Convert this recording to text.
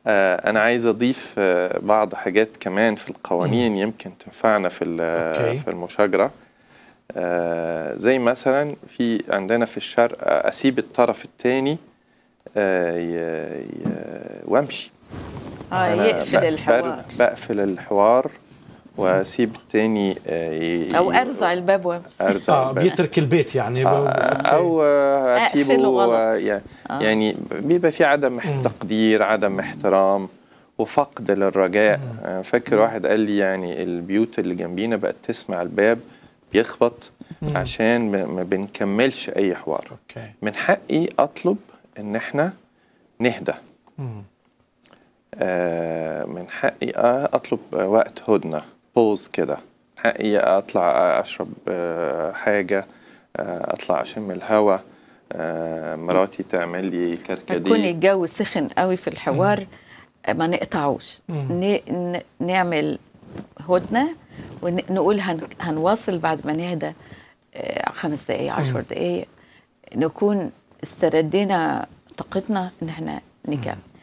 آه، أنا عايز أضيف آه، بعض حاجات كمان في القوانين يمكن تنفعنا في ال- أوكي. في المشاجرة آه، زي مثلا في عندنا في الشرق آه، أسيب الطرف الثاني وامشي اه أنا يقفل ب- الحوار بر- بقفل الحوار واسيب التاني آه، ي- او ي- ارزع الباب وامشي ارزع اه الباب. بيترك البيت يعني آه، أوكي. او آه، أقفله اسيبه غلط. آه، يع- آه. يعني بيبقى في عدم مم. تقدير عدم احترام وفقد للرجاء آه، فاكر واحد قال لي يعني البيوت اللي جنبينا بقت تسمع الباب بيخبط مم. عشان ما ما بنكملش اي حوار اوكي من حقي اطلب ان احنا نهدى مم. آه، من حقي آه، اطلب آه، وقت هدنه بوز كده من حقي اطلع آه، اشرب آه، حاجه آه، اطلع اشم الهوا آه، مراتي تعمل لي يكون كركديه الجو سخن قوي في الحوار ما نقطعوش مم. ن... ن... نعمل هدنه ونقول هن... هنواصل بعد ما نهدى آه، خمس دقايق عشر دقايق نكون استردينا طاقتنا ان احنا نكمل